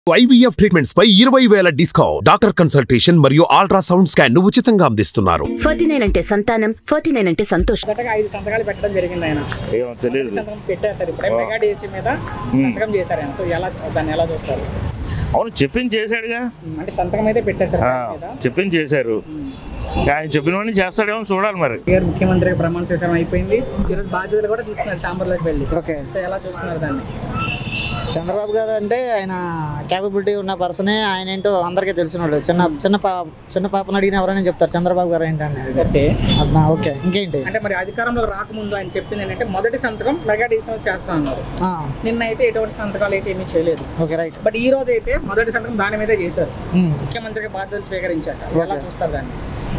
IVF treatments పై ఇరవై వేల డిస్కౌంట్ డాక్టర్ కన్సల్టేషన్ మరియు అల్ట్రాసౌండ్ స్కాన్ ను ఉచితంగా అందిస్తున్నారు ఫార్టీ నైన్ అంటే సంతానం ఫార్టీ నైన్ అంటే సంతోషం మొదటగా ఐదు సంతకాలు పెట్టడం జరిగింది ఆయన ఏమో తెలియదు సంతకం పెట్టారు సార్ ఇప్పుడే మెగా డిఎస్సీ మీద సంతకం చేశారు ఆయన సో ఎలా దాన్ని ఎలా చూస్తారు అవును చెప్పింది చేశాడుగా ఉమ్, అంటే సంతకం అయితే పెట్టారు సార్ ఆ, దాని మీద చెప్పింది చేశారు ఆయన చెప్పిన వాడిని చేస్తాడేమో చూడాలి మరి గారు ముఖ్యమంత్రిగా ప్రమాణ స్వీకారం అయిపోయింది ఈరోజు బాధ్యతలు కూడా తీసుకున్నారు చాంబర్లోకి వెళ్ళి ఓకే సో ఎలా చూస్తున్నారు దాన్ని చంద్రబాబు గారు అంటే ఆయన క్యాపబిలిటీ ఉన్న పర్సనే ఆయన ఏంటో అందరికీ తెలిసినోళ్ళు చిన్న చిన్న పా చిన్న పాపను అడిగిన ఎవరైనా చెప్తారు చంద్రబాబు గారు ఏంటంటే ఓకే అర్థం ఓకే ఇంకేంటి అంటే మరి అధికారంలో రాకముందు ఆయన చెప్పింది ఏంటంటే మొదటి సంతకం మెగా డిఎస్సీ చేస్తా అన్నారు ఆ, నిన్న అయితే ఎటువంటి సంతకాలు అయితే ఏమీ చేయలేదు ఓకే రైట్ బట్ ఈ రోజు అయితే మొదటి సంతకం దాని మీదే చేశారు ఉమ్, ముఖ్యమంత్రిగా బాధ్యతలు స్వీకరించాక ఎలా ఓకే. చూస్తారు దాన్ని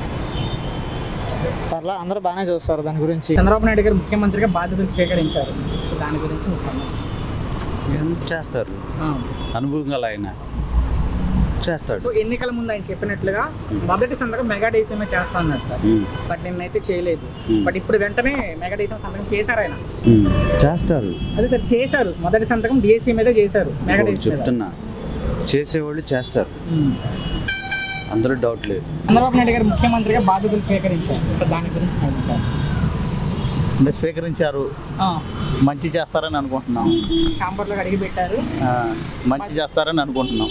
పర్లా అందరూ బాగానే చూస్తారు దాని గురించి చంద్రబాబు నాయుడు గారు ముఖ్యమంత్రిగా బాధ్యతలు స్వీకరించారు సో దాని గురించి మీ స్పందన. ఎందుకు చేస్తారు ఆ. అనుభవం గల ఆయన చేస్తాడు సో ఎన్నికల ముందు ఆయన చెప్పినట్లుగా మొదటి సంతకం మెగా డేసీమే చేస్తా అన్నారు సార్ ఉమ్, బట్ నిన్నైతే చేయలేదు Hmm. బట్ ఇప్పుడు వెంటనే మెగా డేసీ సంతకం చేశారు ఆయన ఉమ్, చేస్తారు అదే సార్ చేశారు మొదటి సంతకం డిఎస్సీ మీద చేశారు మెగా ఒకటి డేసీ మీద చెప్తున్నా చేసేవాళ్ళు చేస్తారు Hmm. అందులో డౌట్ లేదు చంద్రబాబు నాయుడు గారు ముఖ్యమంత్రిగా బాధ్యతలు స్వీకరించారు సో దాని గురించి మీ అభిప్రాయం. అంటే స్వీకరించారు ఆ, మంచి చేస్తారని అనుకుంటున్నాం ఛాంబర్లో అడిగి పెట్టారు ఆ, మంచి చేస్తారని అనుకుంటున్నాం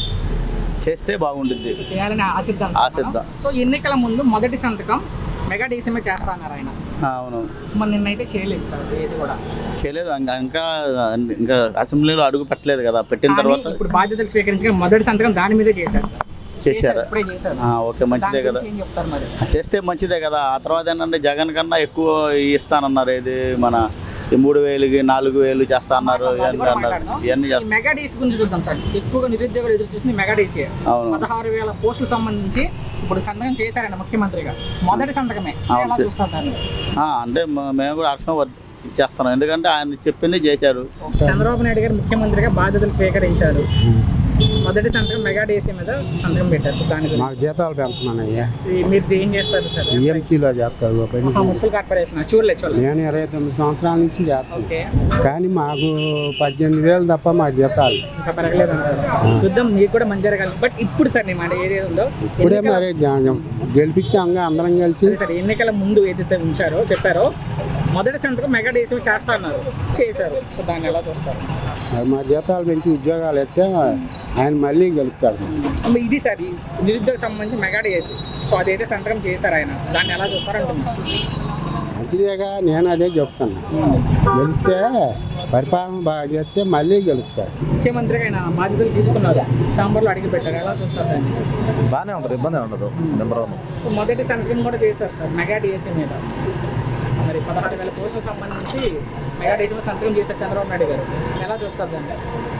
చేస్తే బాగుంటుంది సో చేయాలని ఆశిద్దాం ఆశిద్దాం. సో ఎన్నికల ముందు మొదటి సంతకం మెగా డేసీ మీద చేస్తా అన్నారు ఆయన ఆ, అవును మరి నిన్నైతే చేయలేదు సార్ ఏది కూడా చేయలేదు ఇంకా ఇంకా ఇంకా అసెంబ్లీలో అడుగు పెట్టలేదు కదా పెట్టిన కానీ తర్వాత ఇప్పుడు బాధ్యతలు స్వీకరించిన మొదటి సంతకం దాని మీదే చేశారు సార్ చేశారా ఇప్పుడే చేశారు ఆ, ఓకే మంచిదే దాని కదా గురించి ఏం చెప్తారు మరి చేస్తే మంచిదే కదా ఆ తర్వాత ఏంటంటే జగన్ కన్నా ఎక్కువ ఇస్తానన్నారు ఇది మన ఈ మూడు వేలుకి నాలుగు వేలు చేస్తా అన్నారు అది ఇవన్నీ కూడా అన్నారు మాట్లాడదాం. ఇవన్నీ ఈ చేస్తా మెగా డేస్ గురించి చూద్దాం సార్ ఎక్కువగా నిరుద్యోగులు ఎదురు చూసింది మెగా డేసీ అవును పదహారు వేల పోస్టులకు సంబంధించి ఇప్పుడు సంతకం చేశారండి ముఖ్యమంత్రిగా మొదటి సంతకమే అవును. ఎలా చూస్తారు దాన్ని ఆ, అంటే మ- మేము కూడా అర్చన ఇచ్చేస్తున్నాం ఎందుకంటే ఆయన చెప్పింది చేశారు చంద్రబాబు నాయుడు గారు ముఖ్యమంత్రిగా బాధ్యతలు స్వీకరించారు మొదటి సంతకం మెగా డేసీ మీద సంతకం పెట్టారు దాని గురించి మాకు జీతాలు పెంచుతున్నానయ్యా ఈ- మీరు ఏం చేస్తారు సార్ ఈఎంసీలో చేస్తారు ఒక పని. ఆహా, మున్సిపల్ కార్పొరేషన్ చూడలే చూడలే నేను ఇరవై తొమ్మిది సంవత్సరాల నుంచి చేస్తాను ఓకే కానీ మాకు పద్దెనిమిది వేలు తప్ప మాకు జీతాలు ఇంకా పెరగలేదు అంటారు చూద్దాం మీకు కూడా మంచి జరగాలి బట్ ఇప్పుడు సార్ నీ మాట ఏదైతే ఉందో ఇప్పుడే ఎన్నికల- మరి జా- గెలిపించాంగా అందరం కలిసి అదే సార్ ఎన్నికల ముందు ఏదైతే ఉంచారో చెప్పారో మొదటి సంతకం మెగా డేసీ చేస్తా అన్నారు చేశారు సో దాన్ని ఎలా చూస్తారు మరి మా జీతాలు పెంచి ఉద్యోగాలు ఇస్తే ఆయన మళ్ళీ గెలుపుతాడు అమ్మ, ఇది సార్ ఈ నిరుద్యోగ సంబంధించి మెగా డేసీ సో అదైతే సంతకం చేశారు ఆయన దాన్ని ఎలా చూస్తారు అంటున్నారు మంచిదేగా నేను అదే చెప్తున్నా గెలిస్తే పరిపాలన బాగా చేస్తే మళ్ళీ గెలుపుతాడు ముఖ్యమంత్రిగా ఆయన బాధ్యతలు తీసుకున్నారు చాంబర్లో అడిగి పెట్టారు ఎలా చూస్తారు దాన్ని బాగానే ఉంటుంది ఇబ్బంది ఉండదు నెంబర్ వన్ సో మొదటి సంతకం కూడా చేశారు సార్ మెగా డిఎస్సీ మీద మరి పదహారు వేల పోస్టులకు సంబంధించి మెగా డిఎస్సీ మీద సంతకం చేశారు చంద్రబాబు నాయుడు గారు ఎలా చూస్తారు దాన్ని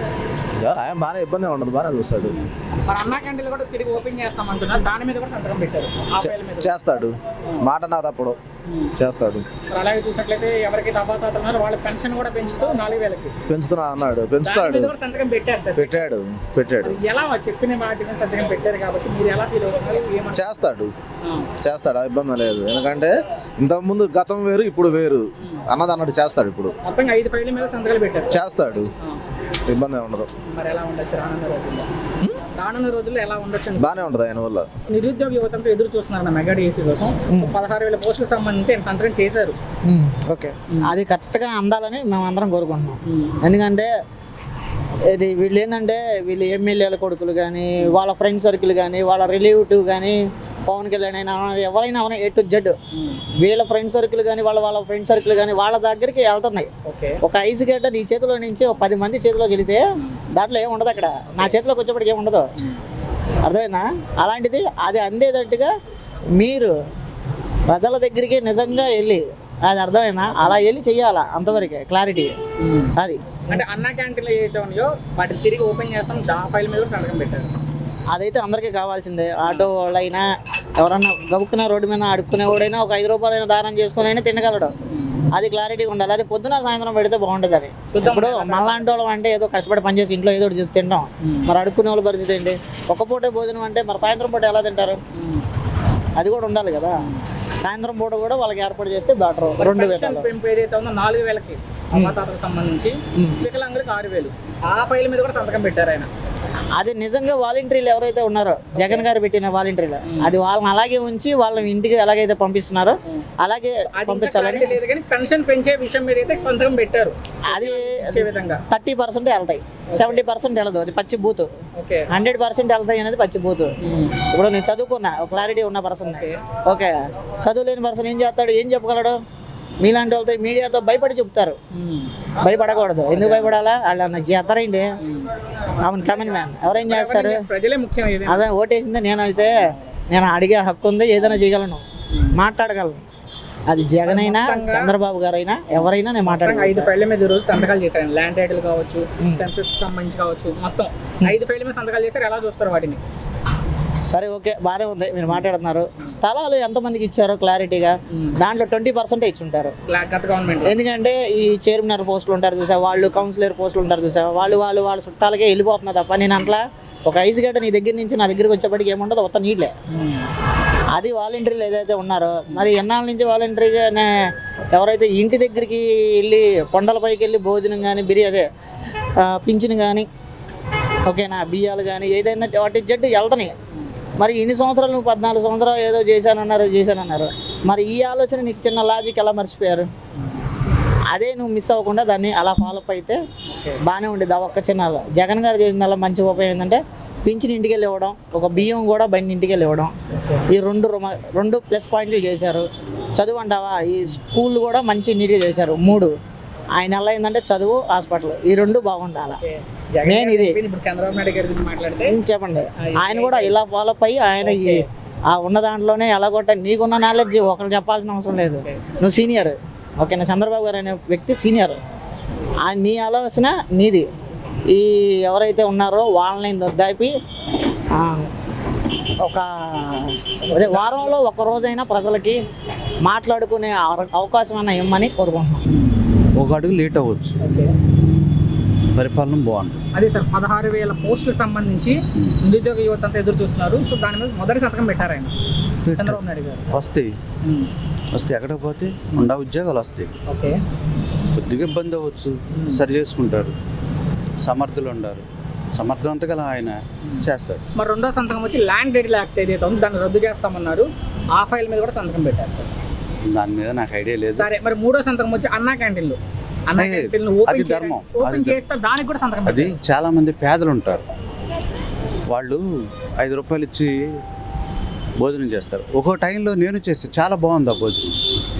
ఆయన బాగానే ఇబ్బంది ఉండదు బాగానే చూస్తాడు మరి అన్నా క్యాంటీన్లు కూడా తిరిగి ఓపెన్ చేస్తామంటున్నారు దాని మీద కూడా సంతకం పెట్టారు ఆ ఫైల్ మీద చేస్తాడు మాట నాకు తప్పుడు చేస్తాడు మరి అలాగే చూసినట్లయితే ఎవరికి తబాతాత ఉన్నారో వాళ్ళ పెన్షన్ కూడా పెంచుతూ నాలుగు వేలకి పెంచుతున్నా అన్నాడు దాని పెంచుతాడు మీద కూడా సంతకం పెట్టారు సార్ పెట్టాడు పెట్టాడు మరి ఎలా చెప్పిన వాటిని సంతకం పెట్టారు కాబట్టి మీరు ఎలా ఫీల్ అవుతున్నారు ఏమంటారు చేస్తాడు ఆ, చేస్తాడు ఆ ఇబ్బంది లేదు ఎందుకంటే ఇంతకుముందు గతం వేరు ఇప్పుడు వేరు అన్నది అన్నట్టు చేస్తాడు ఇప్పుడు మొత్తంగా ఐదు ఫైళ్ళ మీద సంతకాలు పెట్టారు సార్. చేస్తాడు ఆ, ఇబ్బంది ఏం ఉండదు మరి ఎలా ఉండొచ్చు రానున్న రోజుల్లో రానున్న రోజుల్లో ఎలా ఉండొచ్చు అని బాగానే ఉంటుంది ఆయన వల్ల నిరుద్యోగ యువతంతా ఎదురు చూస్తున్నారు మెగా డిఎస్సీ కోసం పదహారు వేల పోస్టులకు సంబంధించి ఆయన సంతకం చేశారు ఉమ్, ఓకే అది కరెక్ట్గా అందాలని మేము అందరం కోరుకుంటున్నాం ఎందుకంటే ఇది వీళ్ళు ఏంటంటే వీళ్ళు ఎమ్మెల్యేల కొడుకులు కానీ వాళ్ళ ఫ్రెండ్ సర్కిల్ కానీ వాళ్ళ రిలేటివ్ కానీ పవన్ కళ్యాణ్ అయినా ఎవరైనా అవనా ఏ టు జెడ్ వీళ్ళ ఫ్రెండ్ సర్కిల్ కానీ వాళ్ళ వాళ్ళ ఫ్రెండ్ సర్కిల్ కానీ వాళ్ళ దగ్గరికి వెళ్తున్నాయి ఓకే ఒక ఐస్ గడ్డ నీ చేతిలో నుంచి ఒక పది మంది చేతిలోకి వెళితే దాంట్లో ఏం ఉండదు అక్కడ నా చేతిలోకి వచ్చేప్పటికి ఏం ఉండదు అర్థమైందా అలాంటిది అది అందేటట్టుగా మీరు ప్రజల దగ్గరికి నిజంగా వెళ్ళి అది అర్థమైందా అలా వెళ్ళి చెయ్యాలా అంతవరకే క్లారిటీ అది అంటే అన్నా క్యాంటీన్లు ఏదైతే ఉన్నాయో వాటిని తిరిగి ఓపెన్ చేస్తాం దా ఫైల్ మీద కూడా సంతకం పెట్టారు అదైతే అందరికీ కావాల్సిందే ఆటో వాళ్ళైనా ఎవరన్నా గబుక్కున రోడ్డు మీద అడుక్కునేవాడైనా ఒక ఐదు రూపాయలైనా దానం చేసుకుని అయినా తినగలడు అది క్లారిటీగా ఉండాలి అది పొద్దున సాయంత్రం పెడితే బాగుంటుంది అది చూద్దాం ఇప్పుడు మళ్ళాంటి వాళ్ళం అంటే ఏదో కష్టపడి పనిచేసి ఇంట్లో ఏదో ఒకటి చేసి తింటాం మరి అడుక్కునే వాళ్ళ పరిస్థితి ఏంటి ఒక పూటే భోజనం అంటే మరి సాయంత్రం పూట ఎలా తింటారు అది కూడా ఉండాలి కదా సాయంత్రం పూట కూడా వాళ్ళకి ఏర్పాటు చేస్తే బెటర్ రెండు పెన్షన్ వేలు పెంపు ఏదైతే ఉందో నాలుగు వేలకి అవ్వాతాతలకు సంబంధించి వికలాంగులకు ఆరు వేలు ఆ ఫైల్ మీద కూడా సంతకం పెట్టారు ఆయన అది నిజంగా వాలంటీర్లు ఎవరైతే ఉన్నారో జగన్ గారు పెట్టిన వాలంటీర్లు అది వాళ్ళని అలాగే ఉంచి వాళ్ళని ఇంటికి ఎలాగైతే పంపిస్తున్నారో అలాగే అది ఇంకా పంపించాలని clarity లేదు కానీ పెన్షన్ పెంచే విషయం మీద అయితే సంతకం పెట్టారు అది ఇచ్చే విధంగా థర్టీ పర్సెంట్ వెళ్తాయి సెవెంటీ పర్సెంట్ వెళ్ళదు అది పచ్చి బూత్ ఓకే హండ్రెడ్ పర్సెంట్ వెళ్తాయి అనేది పచ్చి బూత్ ఇప్పుడు నేను చదువుకున్నా ఒక క్లారిటీ ఉన్న పర్సన్ ఓకే చదువు లేని పర్సన్ ఏం చేస్తాడు ఏం చెప్పగలడు మీలాంటి వాళ్ళతో మీడియాతో భయపడి చెప్తారు భయపడకూడదు ఎందుకు భయపడాలా వాళ్ళు నాకు చేస్తారండి అవును కమెంట్ మ్యాన్ ఎవరేం చేస్తారు ప్రజలే ముఖ్యం ఇది అదే ఓటేసిందే నేను అయితే నేను అడిగే హక్కు ఉంది ఏదైనా చేయగలను మాట్లాడగలను అది జగన్ అయినా చంద్రబాబు గారైనా ఎవరైనా నేను మొత్తం ఐదు మాట్లాడగలను ఫైళ్ళ మీద ఈ రోజు సంతకాలు చేశారు ల్యాండ్ టైటిల్ కావచ్చు సెన్సెస్ సంబంధించి కావచ్చు మొత్తం ఐదు ఫైళ్ళ మీద సంతకాలు చేస్తారు ఎలా చూస్తారు వాటిని సరే ఓకే బాగానే ఉంది మీరు మాట్లాడుతున్నారు స్థలాలు ఎంతమందికి ఇచ్చారో క్లారిటీగా దాంట్లో ట్వంటీ పర్సెంట్ ఇచ్చుంటారు లా- గత గవర్నమెంట్ ఎందుకంటే ఈ చైర్మన్ పోస్టులు ఉంటారు చూసా వాళ్ళు కౌన్సిలర్ పోస్టులు ఉంటారు చూసా వాళ్ళు వాళ్ళు వాళ్ళ చుట్టాలకే వెళ్ళిపోతున్నా తప్ప నేను అట్లా ఒక ఐసు గడ్డ నీ దగ్గర నుంచి నా దగ్గరికి వచ్చేప్పటికి ఏముండదు ఒక్క నీళ్ళే అది వాలంటీర్లు ఏదైతే ఉన్నారో మరి ఎన్నాళ్ళ నుంచి వాలంటీర్గా ఎవరైతే ఇంటి దగ్గరికి వెళ్ళి కొండలపైకి వెళ్ళి భోజనం కానీ బిర్యానీ అదే ఆ, పింఛను కానీ ఓకేనా బియ్యాలు కానీ ఏదైనా వాటి జడ్డు వెళ్తున్నాయి మరి ఇన్ని సంవత్సరాలు నువ్వు పద్నాలుగు సంవత్సరాలు ఏదో చేశానన్నారు చేశానన్నారు మరి ఈ ఆలోచన నీకు చిన్న లాజిక్ ఎలా మర్చిపోయారు అదే నువ్వు మిస్ అవ్వకుండా దాన్ని అలా ఫాలో అప్ అయితే బాగానే ఉండేది ఆ ఒక్క చిన్న జగన్ గారు చేసిన దానిలో మంచి ఉపయోగం ఏంటంటే పింఛన్ ఇంటికి వెళ్ళి ఇవ్వడం ఒక బియ్యం కూడా బండి ఇంటికి వెళ్ళి ఇవ్వడం ఈ రెండు రుమ- రెండు ప్లస్ పాయింట్లు చేశారు చదువు అంటావా ఈ స్కూల్ కూడా మంచి నీట్గా చేశారు మూడు ఆయన ఎలా ఏంటంటే చదువు హాస్పిటల్ ఈ రెండు బాగుండాలి జగన్ Main గారు ఇది. చెప్పింది ఇప్పుడు చంద్రబాబు నాయుడు గారి గురించి మాట్లాడితే ఏం చెప్పండి ఆయన కూడా ఇలా ఫాలో అప్ అయ్యి ఆయన ఈ ఆ ఉన్న దాంట్లోనే ఎలా కొట్ట నీకున్న నాలెడ్జ్ ఒకరు చెప్పాల్సిన అవసరం లేదు నువ్వు సీనియర్ ఓకేనా చంద్రబాబు గారు అనే వ్యక్తి సీనియర్ ఆ నీ ఆలోచన నీది ఈ ఎవరైతే ఉన్నారో వాళ్ళని దాపి ఆ, ఒక అదే వారంలో ఒక రోజైనా ప్రజలకి మాట్లాడుకునే అవ- అవకాశం అన్న ఇమ్మని కోరుకుంటున్నాం ఒక అడుగు లేట్ అవ్వచ్చు ఓకే పరిపాలన బాగుంటుంది అదే సార్ పదహారు వేల పోస్టులకు సంబంధించి నిరుద్యోగ యువత అంతా ఎదురు చూస్తున్నారు సో దాని మీద మొదటి సంతకం పెట్టారు ఆయన చంద్రబాబు నాయుడు గారు వస్తాయి ఉమ్. వస్తే ఎక్కడ పోతే ఉండా ఉద్యోగాలు వస్తాయి ఓకే కొద్దిగా ఇబ్బంది అవ్వచ్చు సరి చేసుకుంటారు సమర్థులు ఉండారు సమర్థవంతగా ఆయన చేస్తాడు మరి రెండో సంతకం వచ్చి ల్యాండ్ డీడ్ యాక్ట్ ఏదైతే ఉందో దాన్ని రద్దు చేస్తామన్నారు ఆ ఫైల్ మీద కూడా సంతకం పెట్టారు సార్ దాని మీద నాకు ఐడియా లేదు సరే మరి మూడో సంతకం వచ్చి అన్నా క్యాంటీన్లు అన్నా అదే, క్యాంటీన్లు అది ఓపెన్ ధర్మం. ఓపెన్ అది ధర్మం. చేస్తే దానికి కూడా సంతకం అది పెట్టారు చాలా మంది పేదలు ఉంటారు వాళ్ళు ఐదు రూపాయలు ఇచ్చి భోజనం చేస్తారు ఒక్కో టైంలో నేను చేస్తే చాలా బాగుంది ఆ భోజనం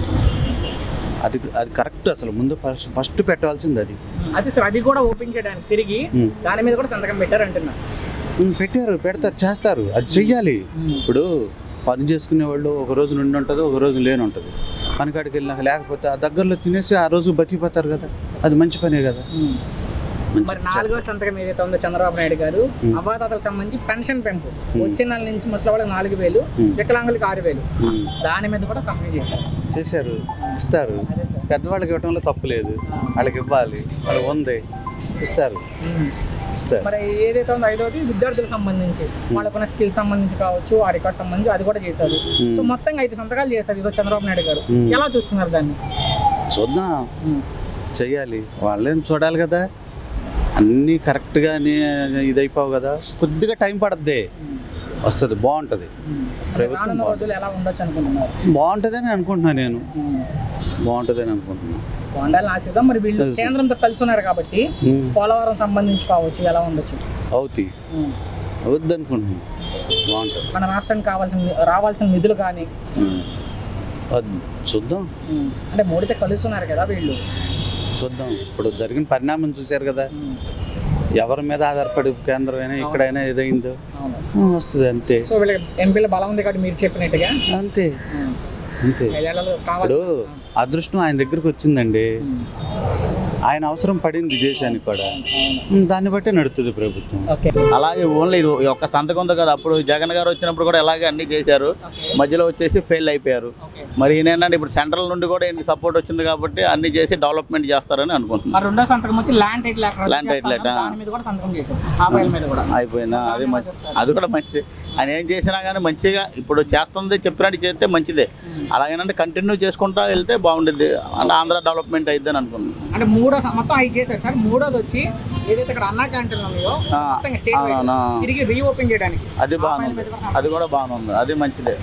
అది అది కరెక్ట్ అసలు ముందు ఫస్ట్ ఫస్ట్ పెట్టాల్సింది అది అది సార్ అది కూడా ఓపెన్ చేయడానికి తిరిగి ఉమ్. దాని మీద కూడా సంతకం పెట్టారు అంటున్నా ఉమ్, పెట్టారు పెడతారు చేస్తారు అది చెయ్యాలి ఇప్పుడు పని చేసుకునే వాళ్ళు ఒక రోజు నుండి ఉంటుంది ఒక రోజు లేని ఉంటుంది పనికాడికి వెళ్ళినాక లేకపోతే ఆ దగ్గరలో తినేసి ఆ రోజు బతికిపోతారు కదా అది మంచి పనే కదా మంచి మరి నాలుగో సంతకం ఏదైతే ఉందో చంద్రబాబు నాయుడు గారు అవాతాతలకు సంబంధించి పెన్షన్ పెంపు వచ్చే నెల నుంచి ముసలి వాళ్ళకి నాలుగు వేలు ఉమ్. వికలాంగులకి ఆరు వేలు ఉమ్, దాని మీద కూడా సంతకం చేశారు చేశారు ఇస్తారు అదే సార్ పెద్దవాళ్ళకి ఇవ్వడంలో తప్పు లేదు వాళ్ళకి ఇవ్వాలి వాళ్ళకి ఉంది ఇస్తారు ఉమ్. ఇస్తారు మరి ఏదైతే ఉందో ఐదోది విద్యార్థులకు సంబంధించి వాళ్ళకున్న స్కిల్ సంబంధించి కావచ్చు ఆ రికార్డ్ సంబంధించి అది కూడా చేశారు ఉమ్. సో మొత్తంగా ఐదు సంతకాలు చేశారు ఇదో చంద్రబాబు నాయుడు గారు ఉమ్. ఎలా చూస్తున్నారు దాన్ని చూద్దాం ఉమ్. చెయ్యాలి వాళ్ళేం చూడాలి కదా అన్నీ కరెక్ట్గా ఇది అయిపోవు కదా కొద్దిగా టైం పడద్ది వస్తుంది బాగుంటుంది ప్రభుత్వం రానున్న బాగుంటుంది రోజులు ఎలా ఉండొచ్చు అనుకుంటున్నారు బాగుంటుందని అనుకుంటున్నాను నేను ఉమ్. బాగుంటుందని అనుకుంటున్నాను బాగుండాలని ఆశిద్దాం మరి వీళ్ళు తెలుసు. కేంద్రంతో కలిసి ఉన్నారు కాబట్టి ఉమ్, పోలవరం సంబంధించి కావచ్చు ఎలా ఉండొచ్చు అవుతాయి ఉమ్. అవుద్ది అనుకుంటున్నాను బాగుంటుంది మన రాష్ట్రానికి కావాల్సిన రావాల్సిన నిధులు కానీ ఉమ్. అది చూద్దాం ఉమ్, అంటే మోడీతో కలుస్తున్నారు కదా వీళ్ళు చూద్దాం ఇప్పుడు జరిగిన పరిణామం చూశారు కదా ఉమ్, ఎవరి మీద ఆధారపడి కేంద్రం అయినా ఇక్కడైనా ఏదైందో అవును ఉమ్, వస్తుంది అంతే సో వీళ్ళ ఎంపీల బలం ఉంది కాబట్టి మీరు చెప్పినట్టుగా అంతే ఉమ్, అంతే ఐదేళ్లలో కావాలి ఇప్పుడు అదృష్టం ఆయన దగ్గరికి వచ్చిందండి ఉమ్, ఆయన అవసరం పడింది దేశానికి కూడా ఉమ్, దాన్ని బట్టే నడుస్తుంది ప్రభుత్వం ఓకే అలాగే ఓన్లీ ఇది ఈ ఒక్క సంతకం ఉంది కదా అప్పుడు జగన్ గారు వచ్చినప్పుడు కూడా ఇలాగే అన్ని చేశారు ఓకే మధ్యలో వచ్చేసి ఫెయిల్ అయిపోయారు ఓకే మరి ఈయన ఏంటంటే ఇప్పుడు సెంట్రల్ నుండి కూడా ఈయన సపోర్ట్ వచ్చింది కాబట్టి అన్ని చేసి డెవలప్మెంట్ చేస్తారని అనుకుంటున్నాను మరి రెండో సంతకం వచ్చి land title Land title act, ఆ. దాని మీద కూడా సంతకం చేశారు ఆ ఫైల్ మీద కూడా అయిపోయిందా అది మంచి అది కూడా మంచి ఆయన ఏం చేసినా కానీ మంచిగా ఇప్పుడు చేస్తుంది చెప్పినట్టు చేస్తే మంచిదే అలాగేనంటే కంటిన్యూ చేసుకుంటా వెళ్తే బాగుంటుంది అంటే ఆంధ్ర డెవలప్మెంట్ అయిద్దని అనుకున్నాను అంటే మూడో సం- మొత్తం ఐదు చేశారు సార్ మూడోది వచ్చి ఏదైతే ఇక్కడ అన్నా క్యాంటీన్ ఉన్నాయో ఆ, మొత్తం స్టేట్ వైడ్ అవునా. తిరిగి రీఓపెన్ చేయడానికి అది బాగుంది అది కూడా బాగుంది అది మంచిదే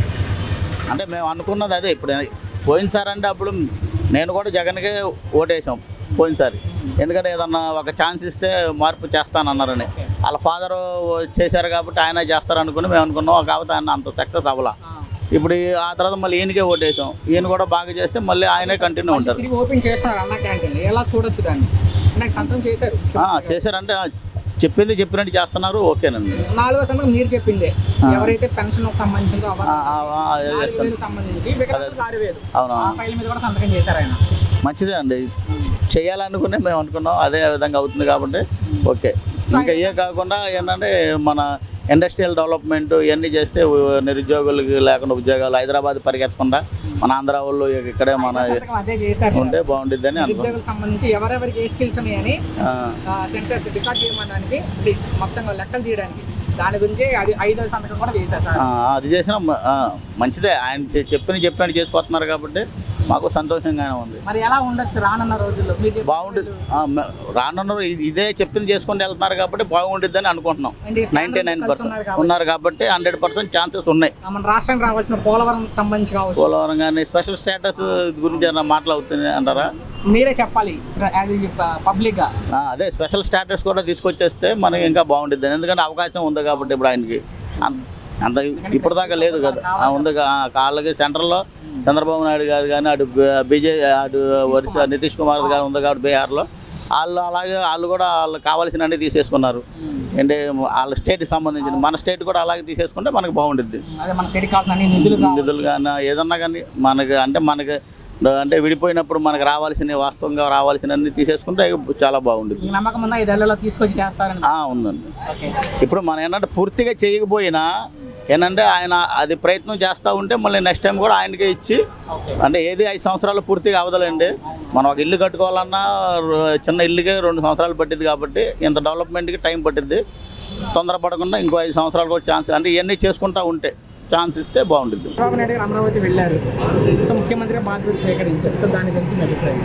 అంటే మేము అనుకున్నది అదే ఇప్పుడు పోయినసారి అంటే అప్పుడు నేను కూడా జగన్కే ఓటేసాం పోయినసారి ఎందుకంటే ఏదన్నా ఒక ఛాన్స్ ఇస్తే మార్పు చేస్తానన్నారని వాళ్ళ ఫాదర్ చేశారు కాబట్టి ఆయన చేస్తారు అనుకుని మేము అనుకున్నాం కాకపోతే ఆయన అంత సక్సెస్ అవ్వాల ఇప్పుడు ఈ- ఆ తర్వాత మళ్ళీ ఈయనకే ఓటేసాం ఈయన కూడా బాగా చేస్తే మళ్ళీ ఆయనే కంటిన్యూ ఉంటారు తిరిగి ఓపెన్ చేస్తున్నారు అన్నా క్యాంటీన్ ఎలా చూడొచ్చు దాన్ని నాకు సంతం చేశారు ఆ, చేశారంటే ఆ, చెప్పింది చెప్పినట్టు చేస్తున్నారు ఓకేనండి నాలుగో సంతకం మీరు చెప్పిందే ఎవరైతే పెన్షన్ సంబంధించిందో ఆ, ఆ, ఆ, అదే నాలుగు చేస్తాను వేలకు సంబంధించి వికలాంగులకు ఆరు వేలు అవునా ఆ ఫైల్ మీద కూడా సంతకం చేశారు ఆయన మంచిదే అండి చేయాలనుకునే మేము అనుకున్నాం అదే విధంగా అవుతుంది కాబట్టి ఓకే ఇంకా ఇవే కాకుండా ఏంటంటే మన ఇండస్ట్రియల్ డెవలప్మెంట్ ఇవన్నీ చేస్తే ఉ- నిరుద్యోగులకి లేకుండా ఉద్యోగాలు హైదరాబాద్ పరిగెత్తకుండా మన ఆంధ్ర వాళ్ళు ఇక్కడే మన సంతకం అదే చేశారు సార్. ఉంటే బాగుంటుంది అని అనుకున్నాం నిరుద్యోగులకు సంబంధించి ఎవరెవరికి ఏ స్కిల్స్ ఉన్నాయని ఆ, సెన్సర్స్ రికార్డ్ చేయమనడానికి ఇది మొత్తంగా లెక్కలు తీయడానికి దాని గురించి అది ఐదో సంతకం కూడా చేశారు సార్ ఆ, అది చేసిన మంచిదే ఆయన చె- చెప్పిన చెప్పినట్టు చేసుకొస్తున్నారు కాబట్టి మాకు సంతోషంగానే ఉంది మరి ఎలా ఉండొచ్చు రానున్న రోజుల్లో మీరు చెప్పిన బాగుంటుంది ఆ, మ- రానున్న రోజు ఇది- ఇదే చెప్పింది చేసుకుంటూ వెళ్తున్నారు కాబట్టి బాగుంటుందని అనుకుంటున్నాం అంటే నైంటీ నైన్ కలిసి పర్సెంట్ ఉన్నారు కాబట్టి. ఉన్నారు కాబట్టి హండ్రెడ్ పర్సెంట్ ఛాన్సెస్ ఉన్నాయి మన రాష్ట్రానికి రావాల్సిన పోలవరం సంబంధించి కావచ్చు పోలవరం కానీ స్పెషల్ స్టేటస్ గురించి ఏమైనా మాట్లాడుతుంది అంటారా మీరే చెప్పాలి యాజ్ పబ్లిక్ గా ఆ, అదే స్పెషల్ స్టేటస్ కూడా తీసుకొచ్చేస్తే మనకి ఇంకా బాగుంటుంది ఎందుకంటే అవకాశం ఉంది కాబట్టి ఇప్పుడు ఆయనకి అం- అంత ఇప్పుడు దాకా లేదు కదా ఆ, ఉంది కా- ఆ, కాళ్ళకి సెంటర్లో చంద్రబాబు నాయుడు గారు కానీ అటు బీజే అటు ఒరిస్సా నితీష్ కుమార్ గారు ఉంది కాబట్టి బీహార్లో వాళ్ళు అలాగే వాళ్ళు కూడా వాళ్ళు కావాల్సినవన్నీ తీసేసుకున్నారు అంటే వాళ్ళ స్టేట్కి సంబంధించిన మన స్టేట్ కూడా అలాగే తీసేసుకుంటే మనకి బాగుంటుంది అదే మన స్టేట్ కావాల్సిన అన్ని నిధులు కావాలి నిధులు కానీ ఏదన్నా కానీ మనకి అంటే మనకి అంటే విడిపోయినప్పుడు మనకు రావాల్సిన వాస్తవంగా రావాల్సినవన్నీ తీసేసుకుంటే చాలా బాగుంటుంది మీకు నమ్మకం ఉందా ఐదేళ్లలో తీసుకొచ్చి చేస్తారని ఆ, ఉందండి ఓకే ఇప్పుడు మనం ఏంటంటే పూర్తిగా చేయకపోయినా ఏంటంటే ఆయన అది ప్రయత్నం చేస్తూ ఉంటే మళ్ళీ నెక్స్ట్ టైం కూడా ఆయనకే ఇచ్చి ఓకే అంటే ఏది ఐదు సంవత్సరాలు పూర్తిగా అవదలండి మనం ఒక ఇల్లు కట్టుకోవాలన్నా ర- చిన్న ఇల్లుకే రెండు సంవత్సరాలు పట్టింది కాబట్టి ఇంత డెవలప్మెంట్కి టైం పట్టింది తొందరపడకుండా ఇంకో ఐదు సంవత్సరాలు కూడా ఛాన్స్ అంటే ఇవన్నీ చేసుకుంటూ ఉంటే ఛాన్స్ ఇస్తే బాగుంటుంది చంద్రబాబు నాయుడు గారు అమరావతి వెళ్ళారు సో ముఖ్యమంత్రిగా బాధ్యతలు స్వీకరించారు సో దాని గురించి మీ అభిప్రాయం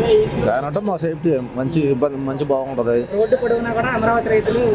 ఆయన అంటే మా సేఫ్టీ మంచి ఇబ్బంది మంచి బాగుంటుంది రోడ్డు పొడవునా కూడా అమరావతి రైతులు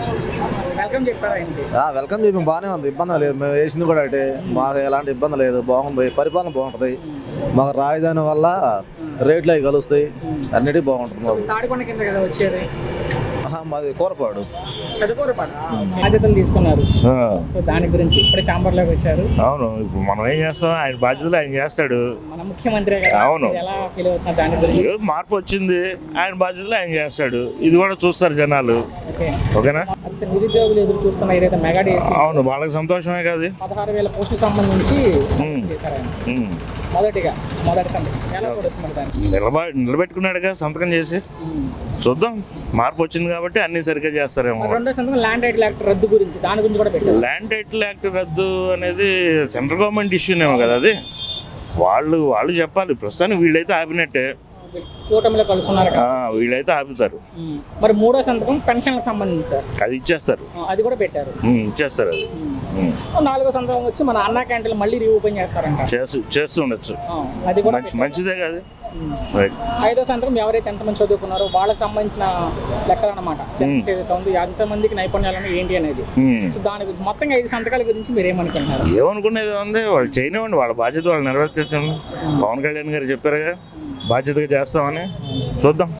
వెల్కమ్ చెప్పారు ఆయనకి వెల్కమ్ చెప్పి బాగానే ఉంది ఇబ్బంది లేదు మేము వేసింది కూడా అంటే మాకు ఎలాంటి ఇబ్బంది లేదు బాగుంది పరిపాలన బాగుంటుంది మాకు రాజధాని వల్ల రేట్లు అవి కలుస్తాయి అన్నిటికీ బాగుంటుంది మాకు తాడికొండ కింద కదా వచ్చేది ఆహా, మాది కూరపాడు చదువుకోరపాటు బాధ్యతలు తీసుకున్నారు సో దాని గురించి ఇప్పుడే చాంబర్లోకి వచ్చారు అవును ఇప్పుడు మనం ఏం చేస్తాం ఆయన బాధ్యతలు ఆయన చేస్తాడు మన ముఖ్యమంత్రి గారు అవును. ఎలా ఫీల్ అవుతున్నారు దాని గురించి ఏదో మార్పు వచ్చింది ఆయన బాధ్యతలు ఆయన చేస్తాడు ఇది కూడా చూస్తారు జనాలు ఓకే ఓకేనా అసలు నిరుద్యోగులు ఎదురు చూస్తున్న ఏదైతే మెగా డేస్ అవును వాళ్ళకి సంతోషమే కాదు పదహారు వేల పోస్టులకు సంబంధించి ఉమ్. చేశారు ఆయన ఉమ్. మొదటిగా మొదటి సంతకం ఎలా చూడొచ్చు మరి దాన్ని నిలబ నిలబెట్టుకున్నాడుగా సంతకం చేసి చూద్దాం మార్పు వచ్చింది కాబట్టి అన్ని సరిగ్గా చేస్తారేమో మరి రెండో సంతకం ల్యాండ్ రైట్ యాక్ట్ రద్దు గురించి దాని గురించి కూడా పెట్టారు ల్యాండ్ టైటిల్ యాక్ట్ రద్దు అనేది సెంట్రల్ గవర్నమెంట్ ఇష్యూనేమో కదా అది వాళ్ళు వాళ్ళు చెప్పాలి ప్రస్తుతానికి వీళ్ళైతే ఆపినట్టే కూటమిలో కలుసున్నారు ఆ, వీళ్ళైతే ఆపుతారు ఉమ్. మరి మూడో సంతకం పెన్షన్లకు సంబంధించి సార్ అది ఇచ్చేస్తారు ఆ, అది కూడా పెట్టారు ఉమ్, ఇచ్చేస్తారు అది ఉమ్. నాలుగో సంతకం వచ్చి మన అన్నా క్యాంటీన్ మళ్ళీ రీఓపెన్ చేస్తారంట చేస్తూ చేస్తూ ఉండొచ్చు ఆ, అది కూడా మంచి మంచిదే కాదు ఉమ్. రైట్ ఐదో సంతకం ఎవరైతే ఎంతమంది చదువుకున్నారో వాళ్ళకి సంబంధించిన లెక్కలు అనమాట సెన్సస్ ఏదైతే ఉంది ఎంతమందికి నైపుణ్యాలు ఉన్నాయి ఏంటి అనేది ఉమ్. సో దాని గురించి మొత్తంగా ఐదు సంతకాల గురించి మీరు ఏమనుకుంటున్నారు ఏమనుకునేది ఉంది వాళ్ళు చేయనివ్వండి వాళ్ళ బాధ్యత వాళ్ళు నెరవేర్చండి పవన్ కళ్యాణ్ గారు చెప్పారుగా బాధ్యతగా చేస్తామని చూద్దాం